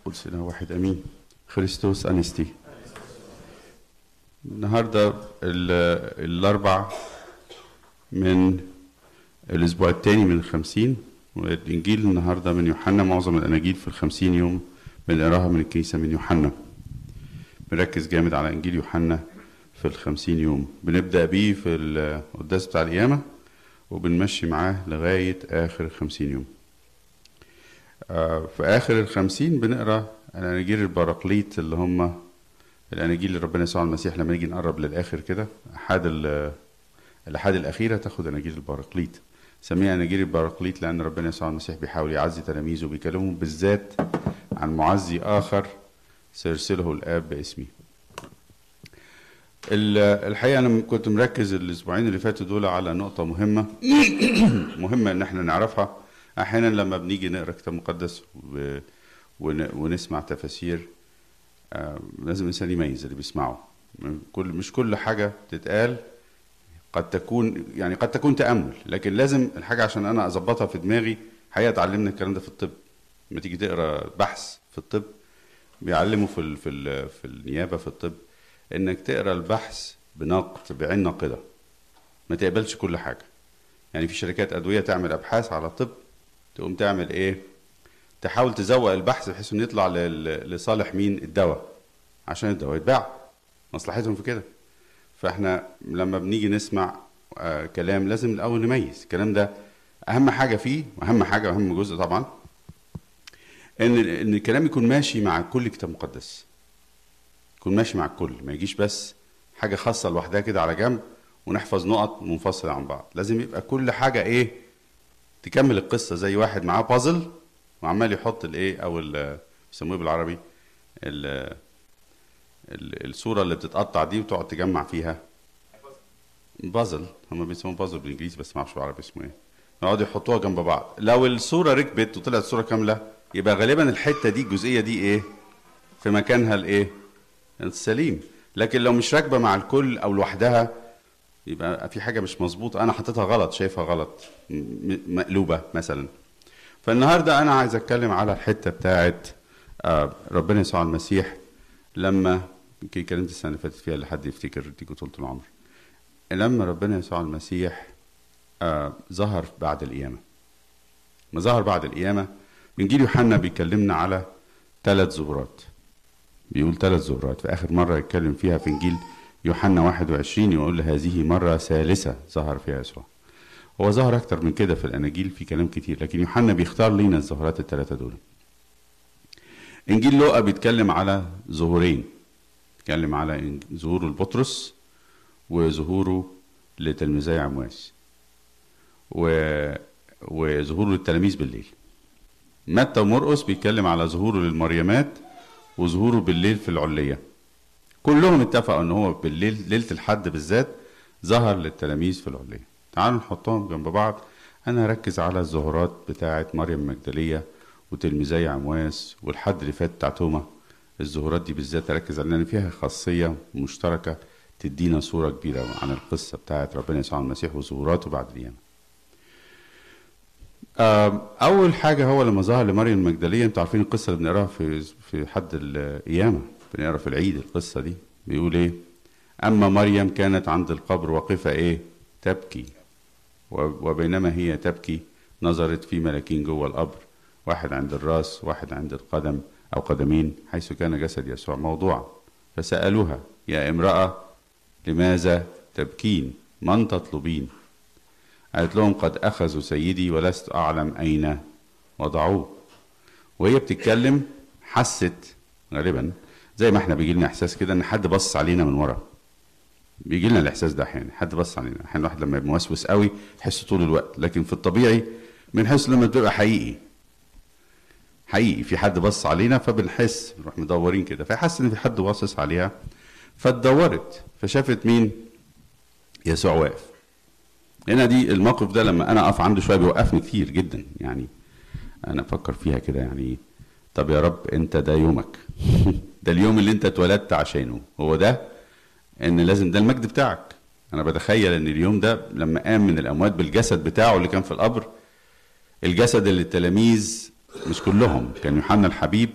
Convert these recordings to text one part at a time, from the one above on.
قدس إله واحد أمين خريستوس أنستي النهاردة ال- الأربع من الأسبوع الثاني من الخمسين والإنجيل النهاردة من يوحنا معظم الأناجيل في الخمسين يوم بنقراها من الكنيسة من يوحنا بنركز جامد على إنجيل يوحنا في الخمسين يوم بنبدأ بيه في القداس بتاع القيامة وبنمشي معاه لغاية آخر الخمسين يوم آه، في آخر الخمسين بنقرا الأناجيل البراقليط اللي هم الأناجيل اللي ربنا يسوع المسيح لما نيجي نقرب للآخر كده أحد ال- الأحاد الأخيرة تاخد أناجيل البراقليط سميها أناجيل البراقليط لأن ربنا يسوع المسيح بيحاول يعزي تلاميذه وبيكلمهم بالذات عن معزي آخر سيرسله الآب باسمي ال- الحقيقة أنا كنت مركز الأسبوعين اللي فاتوا دول على نقطة مهمة مهمة إن إحنا نعرفها أحيانا لما بنيجي نقرأ كتاب مقدس و- ون- ونسمع تفاسير آه، لازم الإنسان يميز اللي بيسمعه من كل مش كل حاجة تتقال قد تكون يعني قد تكون تأمل لكن لازم الحاجة عشان أنا أظبطها في دماغي حقيقة اتعلمنا الكلام ده في الطب لما تيجي تقرا بحث في الطب بيعلموا في ال في ال في النيابة في الطب إنك تقرا البحث بنقد بعين ناقدة ما تقبلش كل حاجة يعني في شركات أدوية تعمل أبحاث على الطب تقوم تعمل إيه تحاول تزوق البحث بحيث انه يطلع لل- لصالح مين الدواء عشان الدواء يتباع مصلحتهم في كده فاحنا لما بنيجي نسمع آه كلام لازم الاول نميز الكلام ده اهم حاجه فيه واهم حاجه واهم جزء طبعا ان ان الكلام يكون ماشي مع كل كتاب مقدس يكون ماشي مع الكل ما يجيش بس حاجه خاصه لوحدها كده على جنب ونحفظ نقط منفصله عن بعض لازم يبقى كل حاجه ايه تكمل القصه زي واحد معاه بازل وعمال يحط الايه او ال- بيسموه إيه بالعربي ال- ال- الصوره اللي بتتقطع دي وتقعد تجمع فيها بازل هم بيسموه بازل بالانجليزي بس ما اعرفش بالعربي اسمه ايه يقعدوا يحطوها جنب بعض لو الصوره ركبت وطلعت صوره كامله يبقى غالبا الحته دي الجزئيه دي ايه في مكانها الايه السليم لكن لو مش راكبه مع الكل او لوحدها يبقى في حاجه مش مظبوطه انا حطيتها غلط شايفها غلط م- مقلوبه مثلا فالنهارده انا عايز اتكلم على الحته بتاعت آه، ربنا يسوع المسيح لما يمكن اتكلمت السنه اللي فاتت فيها لحد يفتكر ديكوا طول العمر لما ربنا يسوع المسيح آه، ظهر بعد القيامه ما ظهر بعد القيامه انجيل يوحنا بيكلمنا على ثلاث ظهورات بيقول ثلاث ظهورات في اخر مره يتكلم فيها في انجيل يوحنا 21 يقول هذه مره ثالثه ظهر فيها يسوع هو ظهر اكتر من كده في الاناجيل في كلام كتير لكن يوحنا بيختار لينا الظهورات الثلاثه دول انجيل لوقا بيتكلم على ظهورين بيتكلم على إن- ظهوره لبطرس وظهوره لتلميذي عمواس و... وظهوره للتلاميذ بالليل متى ومرقس بيتكلم على ظهوره للمريمات وظهوره بالليل في العليه كلهم اتفقوا ان هو بالليل ليله الحد بالذات ظهر للتلاميذ في العليه تعالوا نحطهم جنب بعض انا هركز على الظهورات بتاعه مريم المجدليه وتلميذي عمواس والحد اللي فات بتاع توما الظهورات دي بالذات اركز على لان فيها خاصيه مشتركه تدينا صوره كبيره عن القصه بتاعه ربنا يسوع المسيح وظهوراته بعد القيامه آم، اول حاجه هو لما ظهر لمريم المجدليه انتوا عارفين القصه اللي بنقراها في في حد القيامه بنقرا في العيد القصه دي بيقول ايه اما مريم كانت عند القبر واقفه ايه تبكي و- وبينما هي تبكي نظرت في ملاكين جوه القبر واحد عند الراس واحد عند القدم او قدمين حيث كان جسد يسوع موضوعا فسالوها يا امراه لماذا تبكين من تطلبين قالت لهم قد اخذوا سيدي ولست اعلم اين وضعوه وهي بتتكلم حست غالبا زي ما احنا بيجي لنا احساس كده ان حد بص علينا من ورا بيجي لنا الاحساس ده احيانا حد بص علينا احيانا الواحد لما يبقى موسوس قوي يحس طول الوقت لكن في الطبيعي بنحس لما بتبقى حقيقي حقيقي في حد بص علينا فبنحس نروح مدورين كده فحس ان في حد باصص عليها فاتدورت فشافت مين يسوع واقف هنا دي الموقف ده لما انا اقف عنده شويه بيوقفني كتير جدا يعني انا افكر فيها كده يعني طب يا رب انت ده يومك ده اليوم اللي انت اتولدت عشانه هو ده ان لازم ده المجد بتاعك انا بتخيل ان اليوم ده لما قام من الاموات بالجسد بتاعه اللي كان في القبر الجسد اللي التلاميذ مش كلهم كان يوحنا الحبيب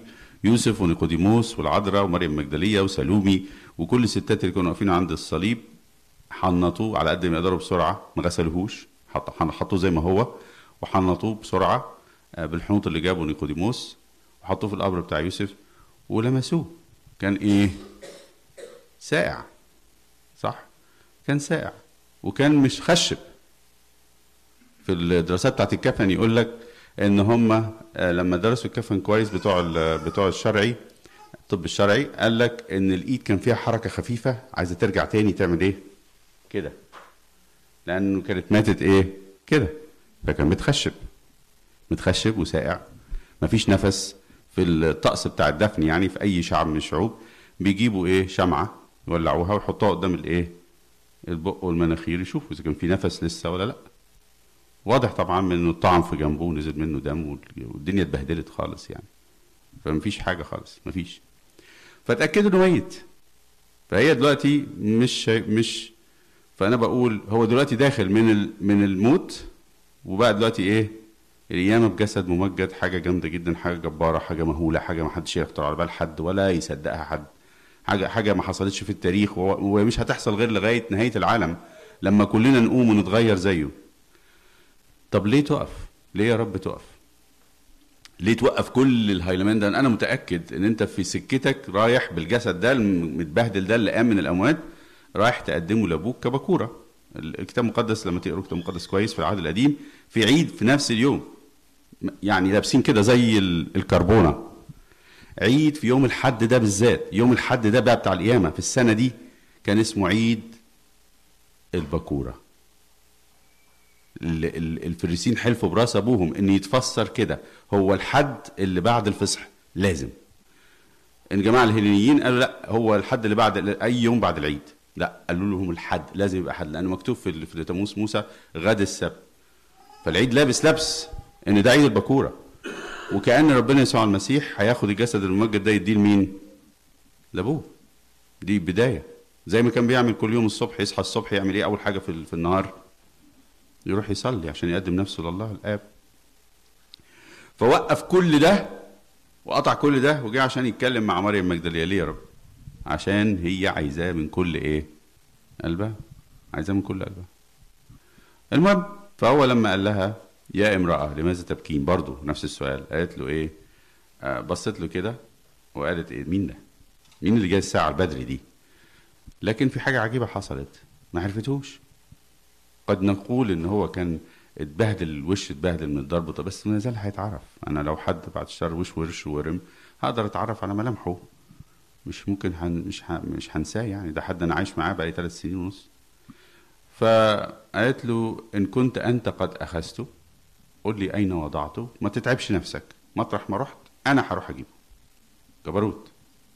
يوسف ونيقوديموس والعذراء ومريم المجدليه وسالومي وكل الستات اللي كانوا واقفين عند الصليب حنطوه على قد ما يقدروا بسرعه ما غسلوهوش حط- حطوه زي ما هو وحنطوه بسرعه آه، بالحنوط اللي جابه نيقوديموس وحطوه في القبر بتاع يوسف ولمسوه كان ايه ساقع صح كان ساقع وكان مش خشب في الدراسات بتاعت الكفن يقول لك ان هم آه، لما درسوا الكفن كويس بتوع ال- بتوع الشرعي الطب الشرعي قال لك ان الايد كان فيها حركه خفيفه عايزه ترجع تاني تعمل ايه كده لانه كانت ماتت ايه كده فكان متخشب متخشب وساقع مفيش نفس في الطقس بتاع الدفن يعني في اي شعب من الشعوب بيجيبوا ايه شمعه يولعوها ويحطوها قدام الايه البق والمناخير يشوفوا اذا كان في نفس لسه ولا لا واضح طبعا من انه الطعن في جنبه ونزل منه دم وال- والدنيا اتبهدلت خالص يعني فمفيش حاجه خالص مفيش فتاكدوا انه ميت فهي دلوقتي مش شي- مش فانا بقول هو دلوقتي داخل من ال- من الموت وبقى دلوقتي ايه القيامه بجسد ممجد حاجه جامده جدا حاجه جباره حاجه مهوله حاجه ما حدش يخطر على بال حد ولا يصدقها حد حاجه حاجه ما حصلتش في التاريخ وهو- ومش هتحصل غير لغايه نهايه العالم لما كلنا نقوم ونتغير زيه طب ليه تقف ليه يا رب تقف ليه توقف كل الهيلمان ده انا متاكد ان انت في سكتك رايح بالجسد ده المتبهدل ده اللي قام من الاموات رايح تقدمه لابوك كبكوره الكتاب المقدس لما تقروا الكتاب المقدس كويس في العهد القديم في عيد في نفس اليوم يعني لابسين كده زي ال- الكربونه عيد في يوم الحد ده بالذات يوم الحد ده بقى بتاع القيامه في السنه دي كان اسمه عيد البكوره ال- ال- الفريسين حلفوا براس ابوهم ان يتفسر كده هو الحد اللي بعد الفصح لازم ان جماعه الهلينيين قالوا لا هو الحد اللي بعد اي يوم بعد العيد لا قالوا لهم الحد لازم يبقى حد لانه مكتوب في ال- في تاموس موسى غد السبت فالعيد لابس لبس ان ده عيد البكوره وكان ربنا يسوع المسيح هياخد الجسد الممجد ده يديه لمين لابوه دي بدايه زي ما كان بيعمل كل يوم الصبح يصحى الصبح يعمل ايه اول حاجه في ال- في النهار يروح يصلي عشان يقدم نفسه لله الاب فوقف كل ده وقطع كل ده وجه عشان يتكلم مع مريم مجدليه ليه يا رب عشان هي عايزاه من كل ايه قلبها عايزاه من كل قلبها المهم فهو لما قال لها يا امرأة لماذا تبكين برضو نفس السؤال قالت له ايه آه بصت له كده وقالت ايه مين ده مين اللي جاي الساعة البدري دي لكن في حاجة عجيبة حصلت ما عرفتوش قد نقول ان هو كان اتبهدل الوش اتبهدل من الضرب طب بس ما زال هيتعرف انا لو حد بعد الشر وش ورش ورم هقدر اتعرف على ملامحه مش ممكن هن مش ه... مش هنساه يعني ده حد انا عايش معاه بقالي ثلاث سنين ونص فقالت له ان كنت انت قد اخذته قل لي اين وضعته ما تتعبش نفسك مطرح ما رحت انا هروح اجيبه جبروت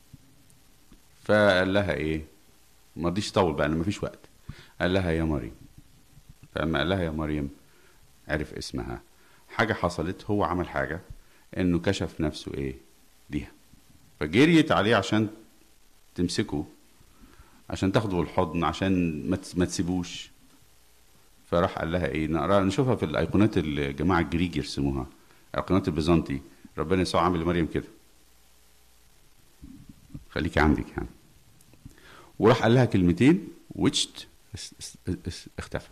فقال لها ايه ما رضيش يطول بقى ما فيش وقت قال لها يا مريم فلما قال لها يا مريم عرف اسمها حاجة حصلت هو عمل حاجة انه كشف نفسه ايه ليها فجريت عليه عشان تمسكه عشان تاخده الحضن عشان ما تس- ما تسيبوش فراح قال لها ايه نقرا نشوفها في الايقونات اللي الجماعه الجريج يرسموها الايقونات البيزنطي ربنا يسوع عامل لمريم كده خليكي عندك يعني وراح قال لها كلمتين وتشت اس- اس- اس- اختفى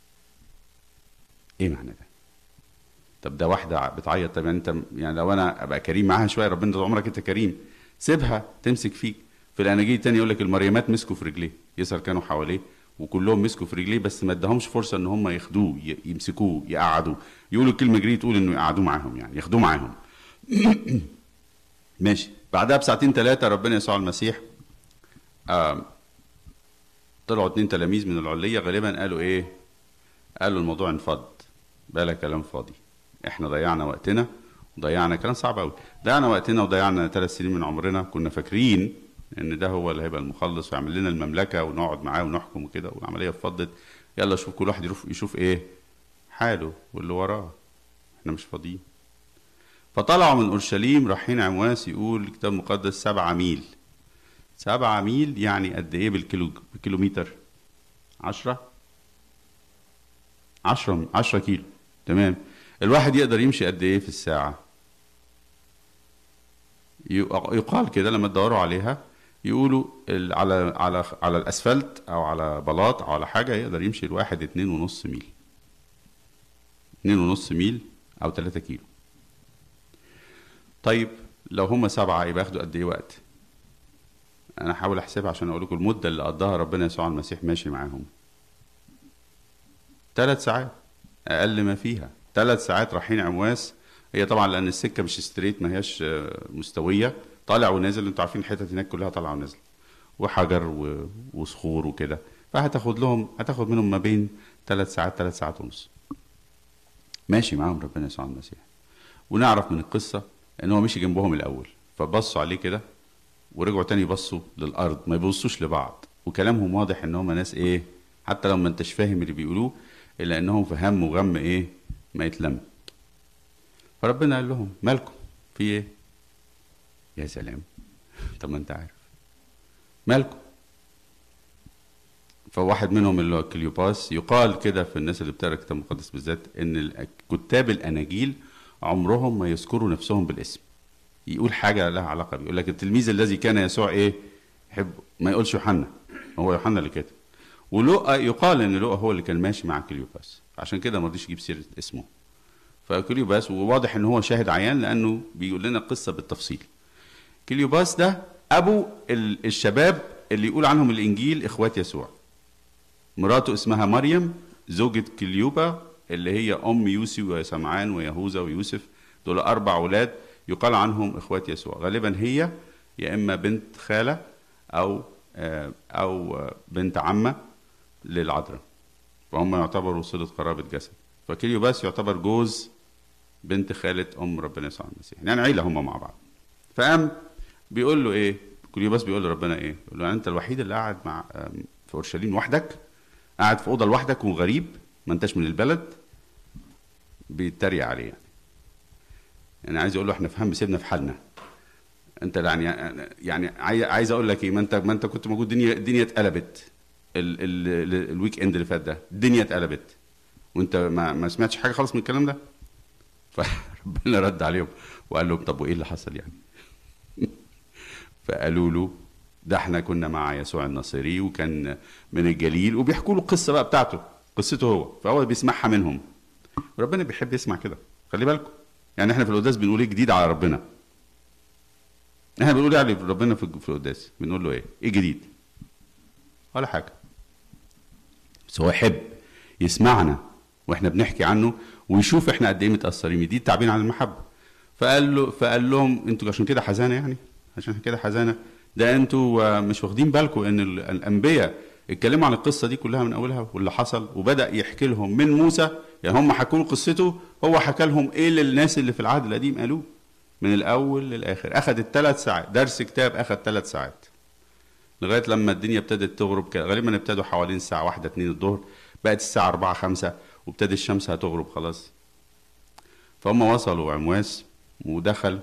ايه معنى ده طب ده واحده بتعيط طب يعني انت يعني لو انا ابقى كريم معاها شويه ربنا طول عمرك انت كريم سيبها تمسك فيك في الاناجيل التاني يقول لك المريمات مسكوا في رجليه يسار كانوا حواليه وكلهم مسكوا في رجليه بس ما اداهمش فرصه ان هم ياخدوه ي- يمسكوه يقعدوه يقولوا الكلمه جري تقول انه يقعدوه معاهم يعني ياخدوه معاهم ماشي بعدها بساعتين ثلاثه ربنا يسوع المسيح آه طلعوا اتنين تلاميذ من العليه غالبا قالوا ايه قالوا الموضوع انفض بلا كلام فاضي احنا ضيعنا وقتنا وضيعنا كلام صعب قوي ضيعنا وقتنا وضيعنا ثلاث سنين من عمرنا كنا فاكرين ان ده هو اللي هيبقى المخلص ويعمل لنا المملكه ونقعد معاه ونحكم وكده والعمليه اتفضت يلا شوف كل واحد يروح يشوف ايه حاله واللي وراه احنا مش فاضيين فطلعوا من اورشليم رايحين عمواس يقول الكتاب المقدس سبعة ميل سبعة ميل يعني قد ايه بالكيلو بالكيلومتر عشرة عشرة عشرة كيلو تمام الواحد يقدر يمشي قد ايه في الساعة يقال كده لما تدوروا عليها يقولوا ال- على على على الاسفلت او على بلاط او على حاجه يقدر يمشي الواحد اتنين ونص ميل اتنين ونص ميل او تلاتة كيلو طيب لو هم سبعة يبقى ياخدوا قد ايه وقت انا هحاول احسبها عشان اقول لكم المده اللي قضاها ربنا يسوع المسيح ماشي معاهم ثلاث ساعات اقل ما فيها ثلاث ساعات رايحين عمواس هي طبعا لان السكه مش ستريت ما هياش آه، مستويه طالع ونازل انتوا عارفين الحتت هناك كلها طالعه ونازله وحجر و- وصخور وكده فهتاخد لهم هتاخد منهم ما بين ثلاث ساعات ثلاث ساعات ونص ماشي معاهم ربنا يسوع المسيح ونعرف من القصه ان هو مشي جنبهم الاول فبصوا عليه كده ورجعوا تاني بصوا للارض ما يبصوش لبعض وكلامهم واضح ان هم ناس ايه حتى لو ما انتش فاهم اللي بيقولوه الا انهم في هم وغم ايه ما يتلم فربنا قال لهم مالكم في ايه يا سلام طب ما انت عارف مالكم فواحد منهم اللي هو كليوباس يقال كده في الناس اللي بتقرا الكتاب المقدس بالذات ان ال- كتاب الاناجيل عمرهم ما يذكروا نفسهم بالاسم يقول حاجه لها علاقه بيه يقول لك التلميذ الذي كان يسوع ايه يحب ما يقولش يوحنا هو يوحنا اللي كاتب ولوقا يقال ان لوقا هو اللي كان ماشي مع كليوباس عشان كده ما رضيش يجيب سيره اسمه فكليوباس وواضح ان هو شاهد عيان لانه بيقول لنا القصه بالتفصيل كليوباس ده ابو ال- الشباب اللي يقول عنهم الانجيل اخوات يسوع مراته اسمها مريم زوجة كليوبا اللي هي ام يوسي وسمعان ويهوذا ويوسف دول اربع اولاد يقال عنهم اخوات يسوع غالبا هي يا اما بنت خاله او آه، او آه، بنت عمه للعذراء فهم يعتبروا صله قرابه جسد فكليوباس يعتبر جوز بنت خاله ام ربنا يسوع المسيح يعني عيله هم مع بعض فقام بيقول له ايه كليوباس بيقول لربنا ايه يقول له يعني انت الوحيد اللي قاعد مع آم، في اورشليم وحدك قاعد في اوضه لوحدك وغريب ما انتش من البلد بيتريق عليه يعني يعني عايز اقول له احنا في هم سيبنا في حالنا انت يعني يعني عايز عايز اقول لك ايه ما انت ما انت كنت موجود الدنيا الدنيا اتقلبت ال ال ال الويك اند اللي فات ده الدنيا اتقلبت وانت ما ما سمعتش حاجه خالص من الكلام ده فربنا رد عليهم وقال لهم طب وايه اللي حصل يعني فقالوا له ده احنا كنا مع يسوع الناصري وكان من الجليل وبيحكوا له القصه بقى بتاعته قصته هو فهو بيسمعها منهم وربنا بيحب يسمع كده خلي بالكم يعني احنا في القداس بنقول ايه جديد على ربنا احنا بنقول يعني ربنا في في القداس بنقول له ايه ايه جديد ولا حاجه بس هو يحب يسمعنا واحنا بنحكي عنه ويشوف احنا قد ايه متاثرين دي التعبير عن المحبه فقال له فقال لهم انتوا عشان كده حزانه يعني عشان كده حزانه ده انتوا آه، مش واخدين بالكم ان ال- الانبياء اتكلموا عن القصه دي كلها من اولها واللي حصل وبدا يحكي لهم من موسى يعني هم حكوا له قصته هو حكى لهم ايه اللي الناس اللي في العهد القديم قالوه من الاول للاخر اخذت ثلاث ساعات درس كتاب اخذ ثلاث ساعات لغايه لما الدنيا ابتدت تغرب كده. غالبا ابتدوا حوالين الساعه واحدة اتنين الظهر بقت الساعه أربعة خمسة وابتدت الشمس هتغرب خلاص فهم وصلوا عمواس ودخل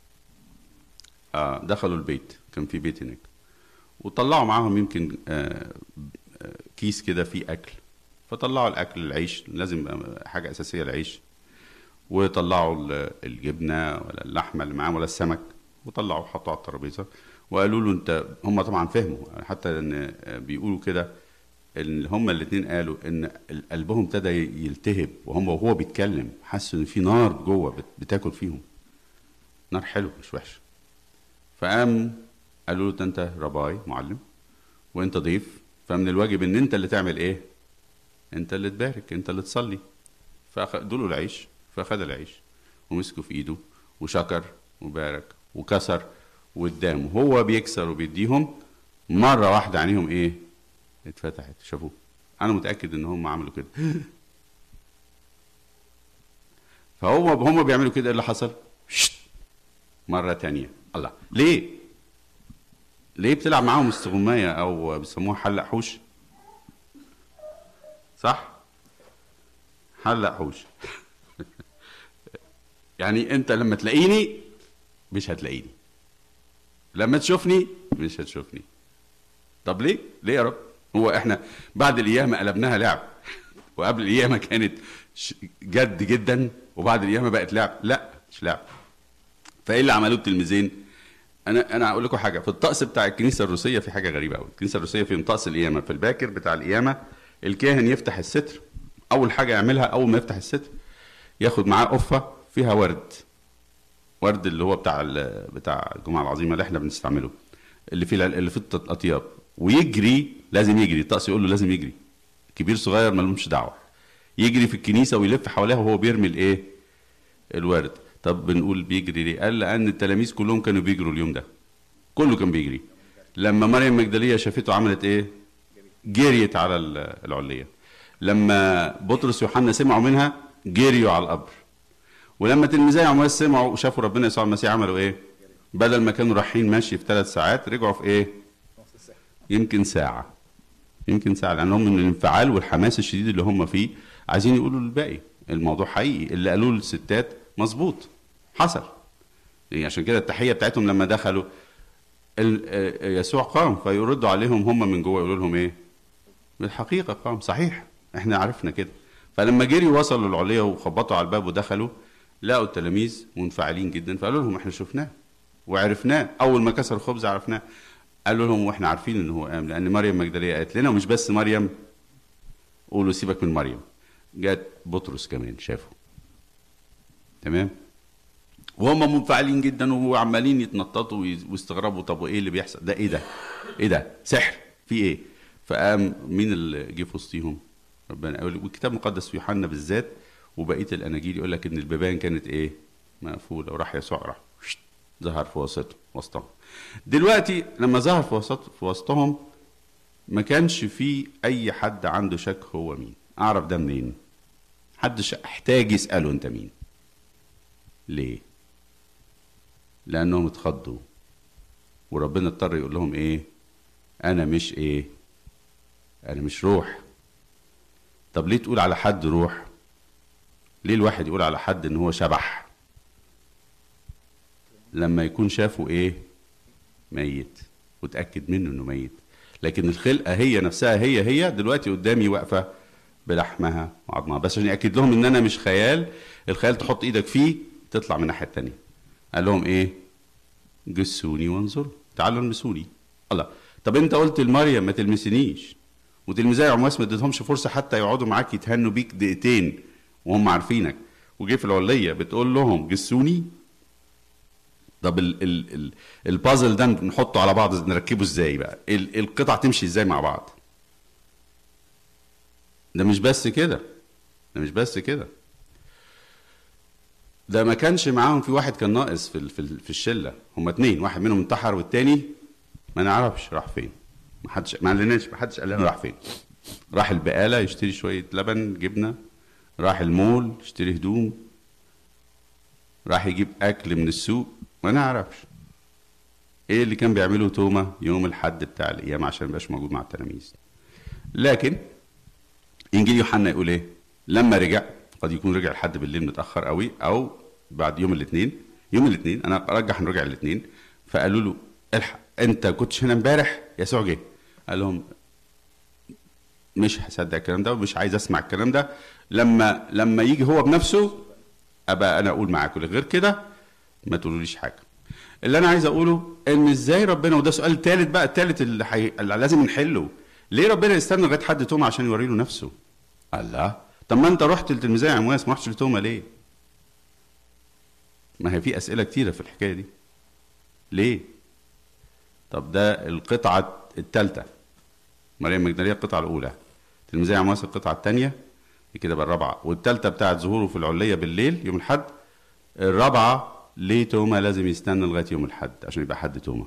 آه دخلوا البيت كان في بيت هناك وطلعوا معاهم يمكن آه آه، كيس كده فيه اكل فطلعوا الاكل العيش لازم يبقى حاجه اساسيه العيش وطلعوا ال- الجبنه ولا اللحمه اللي معاهم ولا السمك وطلعوا حطوا على الترابيزه وقالوا له انت هم طبعا فهموا حتى ان بيقولوا كده ان هم الاثنين قالوا ان قلبهم ابتدى يلتهب وهم وهو بيتكلم حسوا ان في نار جوه بت- بتاكل فيهم نار حلوه مش وحشه فقام قالوا له ده انت رباي معلم وانت ضيف فمن الواجب ان انت اللي تعمل ايه انت اللي تبارك انت اللي تصلي فادوا له العيش فاخد العيش ومسكه في ايده وشكر وبارك وكسر واداهم هو بيكسر وبيديهم مره واحده عينيهم ايه اتفتحت شافوه انا متاكد ان هم عملوا كده فهو هم بيعملوا كده ايه اللي حصل شت مره تانية الله ليه ليه بتلعب معاهم استغمايه او بيسموها حلق حوش صح حلق حوش يعني انت لما تلاقيني مش هتلاقيني لما تشوفني مش هتشوفني طب ليه ليه يا رب هو احنا بعد القيامه قلبناها لعب وقبل القيامه كانت ش- جد جدا وبعد القيامه بقت لعب لا مش لعب فايه اللي عملوه التلميذين انا انا هقول لكم حاجه في الطقس بتاع الكنيسه الروسيه في حاجه غريبه قوي الكنيسه الروسيه في طقس القيامه في الباكر بتاع القيامه الكاهن يفتح الستر اول حاجه يعملها اول ما يفتح الستر ياخد معاه قفه فيها ورد ورد اللي هو بتاع ال- بتاع الجمعه العظيمه اللي احنا بنستعمله اللي فيه الع- اللي فيه الاطياب ويجري لازم يجري الطقس يقول له لازم يجري كبير صغير ملهمش دعوه يجري في الكنيسه ويلف حواليها وهو بيرمي الايه الورد طب بنقول بيجري ليه قال لان التلاميذ كلهم كانوا بيجروا اليوم ده كله كان بيجري لما مريم مجدليه شافته عملت ايه جريت على ال- العليه لما بطرس ويوحنا سمعوا منها جريوا على القبر ولما تلميذي عمواس سمعوا وشافوا ربنا يسوع المسيح عملوا ايه بدل ما كانوا رايحين ماشي في ثلاث ساعات رجعوا في ايه يمكن ساعه يمكن ساعه لانهم من الانفعال والحماس الشديد اللي هم فيه عايزين يقولوا للباقي الموضوع حقيقي اللي قالوه للستات مظبوط حصل يعني عشان كده التحيه بتاعتهم لما دخلوا ال- آه، يسوع قام فيردوا عليهم هم من جوه يقولوا لهم ايه بالحقيقه قام صحيح احنا عرفنا كده فلما جري وصلوا العليه وخبطوا على الباب ودخلوا لقوا التلاميذ منفعلين جدا فقالوا لهم احنا شفناه وعرفناه اول ما كسر الخبز عرفناه قالوا لهم واحنا عارفين ان هو قام لان مريم مجدليه قالت لنا ومش بس مريم قولوا سيبك من مريم جت بطرس كمان شافه تمام وهم منفعلين جدا وعمالين يتنططوا ويز- ويستغربوا طب وايه اللي بيحصل ده ايه ده ايه ده سحر في ايه فقام مين اللي جه في وسطيهم ربنا قال والكتاب المقدس في يوحنا بالذات وبقيه الاناجيل يقول لك ان البيبان كانت ايه مقفوله وراح يسوع راح شت، ظهر في وسطهم وسطهم دلوقتي لما ظهر في وسط في وسطهم ما كانش في اي حد عنده شك هو مين اعرف ده منين حدش احتاج يساله انت مين ليه لانهم اتخضوا وربنا اضطر يقول لهم ايه انا مش ايه انا مش روح طب ليه تقول على حد روح ليه الواحد يقول على حد ان هو شبح لما يكون شافه ايه ميت وتاكد منه انه ميت لكن الخلقه هي نفسها هي هي دلوقتي قدامي واقفه بلحمها وعظمها بس عشان ياكد لهم ان انا مش خيال الخيال تحط ايدك فيه تطلع من الناحيه التانيه قال لهم ايه جسوني وانظروا تعالوا المسوني الله طب انت قلت لمريم ما تلمسنيش وتلميذي عمواس ما اديتهمش فرصه حتى يقعدوا معاك يتهنوا بيك دقيقتين وهم عارفينك وجه في العليه بتقول لهم جسوني طب ال ال ال البازل ده نحطه على بعض نركبه ازاي بقى ال القطع تمشي ازاي مع بعض ده مش بس كده ده مش بس كده ده ما كانش معاهم في واحد كان ناقص في ال- في, ال- في الشله هم اتنين واحد منهم انتحر والتاني ما نعرفش راح فين ما حدش ما علناش ما حدش قال لنا راح فين راح البقاله يشتري شويه لبن جبنه راح المول يشتري هدوم راح يجيب اكل من السوق ما نعرفش ايه اللي كان بيعمله توما يوم الحد بتاع القيامه عشان ميبقاش موجود مع التلاميذ لكن انجيل يوحنا يقول ايه لما رجع قد يكون رجع لحد بالليل متاخر قوي او بعد يوم الاثنين يوم الاثنين انا ارجح انه رجع الاثنين فقالوا له الحق انت كنتش هنا امبارح يسوع جه قال لهم مش هصدق الكلام ده ومش عايز اسمع الكلام ده لما لما يجي هو بنفسه ابقى انا اقول معاكم غير كده ما تقولوليش حاجه اللي انا عايز اقوله ان ازاي ربنا وده سؤال ثالث بقى الثالث اللي, حي... اللي لازم نحله ليه ربنا يستنى لغايه حد توما عشان يوري له نفسه الله طب ما انت رحت لتلميذي عمواس ما رحتش لتوما ليه ما هي في اسئله كتيره في الحكايه دي ليه طب ده القطعه الثالثه مريم مجدليه القطعه الاولى تلميذي عمواس القطعه الثانيه كده بقى الرابعه والثالثه بتاعت ظهوره في العليه بالليل يوم الاحد الرابعه ليه توما لازم يستنى لغايه يوم الاحد عشان يبقى حد توما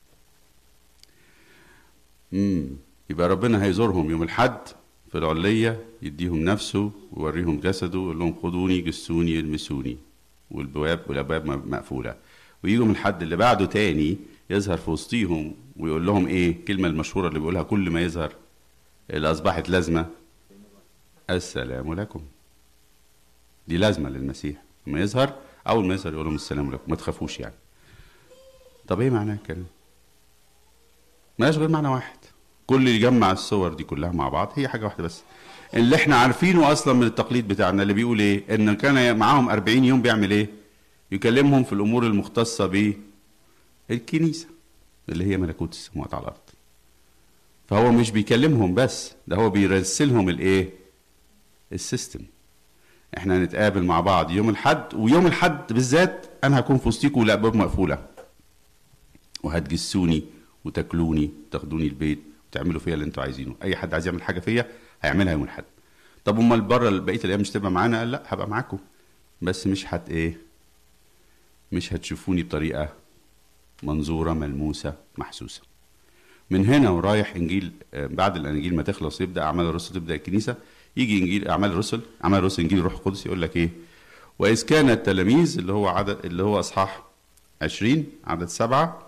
امم يبقى ربنا هيزورهم يوم الاحد في العليه يديهم نفسه ويوريهم جسده ويقول لهم خدوني جسوني المسوني والبواب والابواب م- مقفوله ويجوا من الحد اللي بعده تاني يظهر في وسطيهم ويقول لهم ايه الكلمه المشهوره اللي بيقولها كل ما يظهر اللي اصبحت لازمه السلام لكم دي لازمه للمسيح لما يظهر اول ما يظهر يقول لهم السلام لكم ما تخافوش يعني طب ايه معناه الكلام مالهاش غير معنى واحد كل اللي يجمع الصور دي كلها مع بعض هي حاجه واحده بس اللي احنا عارفينه اصلا من التقليد بتاعنا اللي بيقول ايه ان كان معاهم 40 يوم بيعمل ايه يكلمهم في الامور المختصه ب الكنيسة اللي هي ملكوت السماوات على الأرض فهو مش بيكلمهم بس ده هو بيرسلهم الايه السيستم احنا هنتقابل مع بعض يوم الحد ويوم الحد بالذات انا هكون في وسطيكم والابواب مقفوله وهتجسوني وتاكلوني تاخدوني البيت وتعملوا فيا اللي انتوا عايزينه اي حد عايز يعمل حاجه فيا هيعملها يوم الحد طب امال بره بقيه الايام مش تبقى معانا قال لا هبقى معاكم بس مش هت ايه مش هتشوفوني بطريقه منظوره ملموسه محسوسه من هنا ورايح انجيل آه، بعد الاناجيل ما تخلص يبدا اعمال الرسل تبدا الكنيسه يجي انجيل اعمال الرسل اعمال الرسل انجيل الروح القدس يقول لك ايه واذ كان التلاميذ اللي هو عدد اللي هو اصحاح 20 عدد سبعة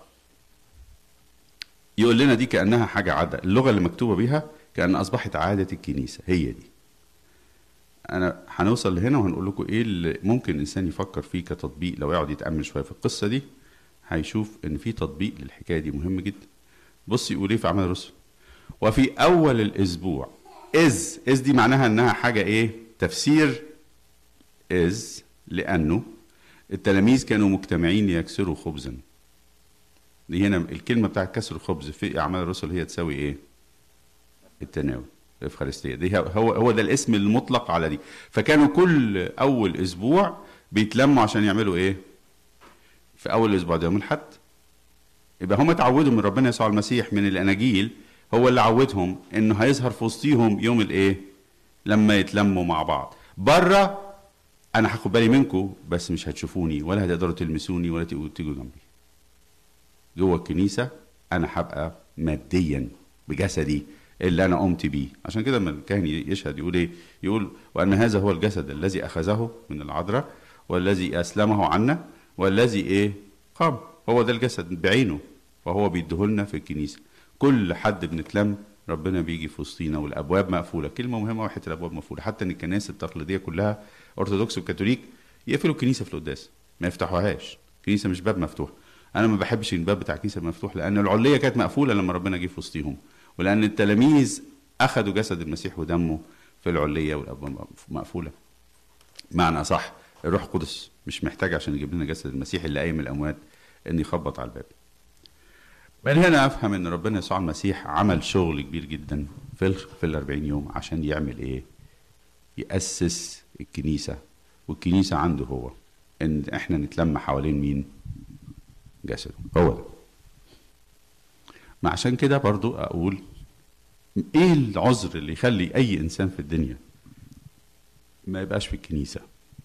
يقول لنا دي كانها حاجه عاده اللغه اللي مكتوبه بيها كان اصبحت عاده الكنيسه هي دي انا هنوصل لهنا وهنقول لكم ايه اللي ممكن الانسان يفكر فيه كتطبيق لو يقعد يتامل شويه في القصه دي هيشوف ان في تطبيق للحكايه دي مهم جدا بص يقول ايه في اعمال الرسل وفي اول الاسبوع اذ اذ دي معناها انها حاجه ايه تفسير اذ لانه التلاميذ كانوا مجتمعين ليكسروا خبزا دي هنا الكلمه بتاعت كسر الخبز في اعمال الرسل هي تساوي ايه التناول الافخارستيه دي هو هو ده الاسم المطلق على دي فكانوا كل اول اسبوع بيتلموا عشان يعملوا ايه في اول اسبوع ده يوم الاحد يبقى هم اتعودوا من ربنا يسوع المسيح من الاناجيل هو اللي عودهم انه هيظهر في وسطيهم يوم الايه لما يتلموا مع بعض بره انا هاخد بالي منكم بس مش هتشوفوني ولا هتقدروا تلمسوني ولا تيجوا تيجوا جنبي جوه الكنيسه انا هبقى ماديا بجسدي اللي انا قمت بيه عشان كده لما الكاهن يشهد يقول ايه يقول وان هذا هو الجسد الذي اخذه من العذراء والذي اسلمه عنا والذي ايه قام هو ده الجسد بعينه وهو بيديهولنا في الكنيسه كل حد بنتلم ربنا بيجي في وسطينا والابواب مقفوله كلمه مهمه واحده الابواب مقفوله حتى ان الكنائس التقليديه كلها ارثوذكس وكاثوليك يقفلوا الكنيسه في القداس ما يفتحوهاش الكنيسه مش باب مفتوح انا ما بحبش الباب بتاع الكنيسه مفتوح لان العليه كانت مقفوله لما ربنا جه في وسطيهم ولان التلاميذ اخذوا جسد المسيح ودمه في العليه والابواب مقفوله معنى صح الروح القدس مش محتاج عشان يجيب لنا جسد المسيح اللي قايم من الاموات ان يخبط على الباب من هنا افهم ان ربنا يسوع المسيح عمل شغل كبير جدا في ال في ال 40 يوم عشان يعمل ايه؟ يأسس الكنيسة والكنيسة عنده هو ان احنا نتلم حوالين مين؟ جسده هو ده ما عشان كده برضو اقول ايه العذر اللي يخلي اي انسان في الدنيا ما يبقاش في الكنيسه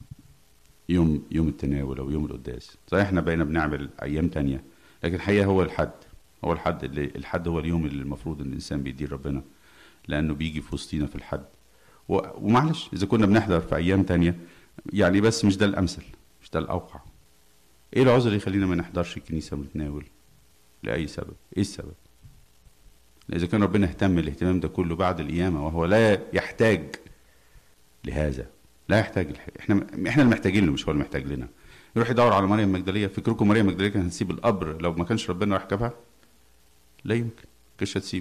يوم يوم التناول او يوم القداس صحيح احنا بقينا بنعمل ايام تانية لكن الحقيقه هو الحد هو الحد اللي الحد هو اليوم اللي المفروض ان الانسان بيديه ربنا لانه بيجي في وسطينا في الحد و- ومعلش اذا كنا بنحضر في ايام تانية يعني بس مش ده الامثل مش ده الاوقع ايه العذر اللي يخلينا ما نحضرش الكنيسه ونتناول لاي سبب ايه السبب اذا كان ربنا اهتم الاهتمام ده كله بعد القيامه وهو لا يحتاج لهذا لا يحتاج الح... احنا احنا اللي محتاجين له مش هو اللي محتاج لنا يروح يدور على مريم المجدليه فكركم مريم المجدليه كانت هتسيب القبر لو ما كانش ربنا راح جابها لا يمكن كانش هتسيبه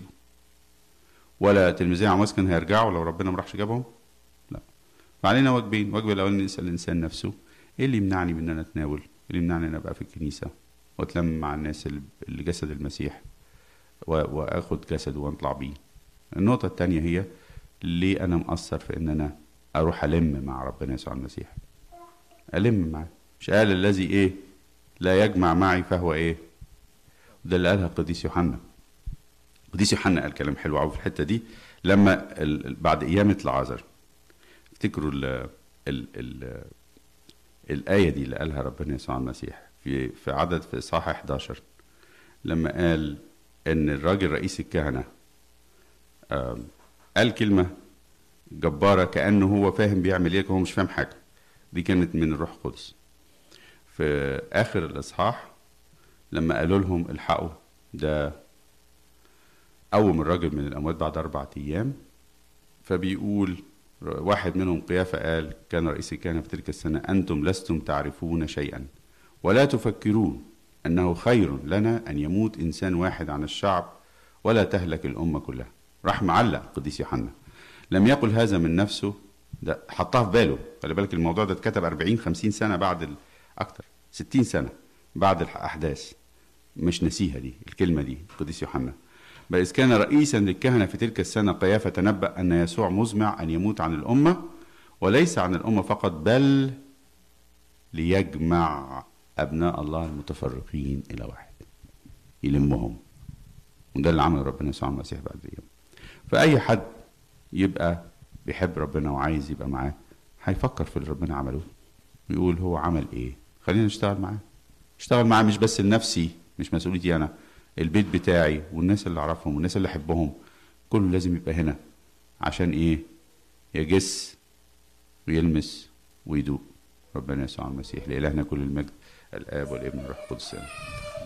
ولا تلميذي عمواس كان هيرجعوا لو ربنا ما راحش جابهم لا فعلينا واجبين واجب الاولاني نسال الانسان نفسه ايه اللي يمنعني من ان انا اتناول ايه اللي يمنعني ان ابقى في الكنيسه واتلم مع الناس اللي- اللي جسد المسيح و- واخد جسده واطلع بيه النقطه الثانيه هي ليه انا مقصر في ان انا اروح الم مع ربنا يسوع المسيح الم معاه مش قال الذي ايه لا يجمع معي فهو ايه ده اللي قالها القديس يوحنا القديس يوحنا قال كلام حلو قوي في الحته دي لما ال- ال- بعد قيامه العازر افتكروا ال ال ال الايه دي اللي قالها ربنا يسوع المسيح في في عدد في اصحاح 11 لما قال ان الراجل رئيس الكهنه آم، قال كلمه جباره كانه هو فاهم بيعمل ايه لكن هو مش فاهم حاجه دي كانت من الروح القدس في اخر الاصحاح لما قالوا لهم الحقوا ده قوم الراجل من الاموات بعد اربع ايام فبيقول واحد منهم قيافه قال كان رئيس الكهنه في تلك السنه انتم لستم تعرفون شيئا ولا تفكرون انه خير لنا ان يموت انسان واحد عن الشعب ولا تهلك الامه كلها راح معلق القديس يوحنا لم يقل هذا من نفسه ده حطها في باله خلي بالك الموضوع ده اتكتب 40 50 سنه بعد ال... اكتر 60 سنه بعد الاحداث مش نسيها دي الكلمة دي القديس يوحنا بل إذ كان رئيسا للكهنة في تلك السنة قيافة تنبأ أن يسوع مزمع أن يموت عن الأمة وليس عن الأمة فقط بل ليجمع أبناء الله المتفرقين إلى واحد يلمهم وده اللي عمله ربنا يسوع المسيح بعد أيام فأي حد يبقى بيحب ربنا وعايز يبقى معاه هيفكر في اللي ربنا عمله ويقول هو عمل ايه خلينا نشتغل معاه اشتغل معاه مش بس لنفسي مش مسؤوليتي انا البيت بتاعي والناس اللي اعرفهم والناس اللي احبهم كله لازم يبقى هنا عشان ايه يجس ويلمس ويدوق ربنا يسوع المسيح لإلهنا كل المجد الآب والابن والروح القدس آمين.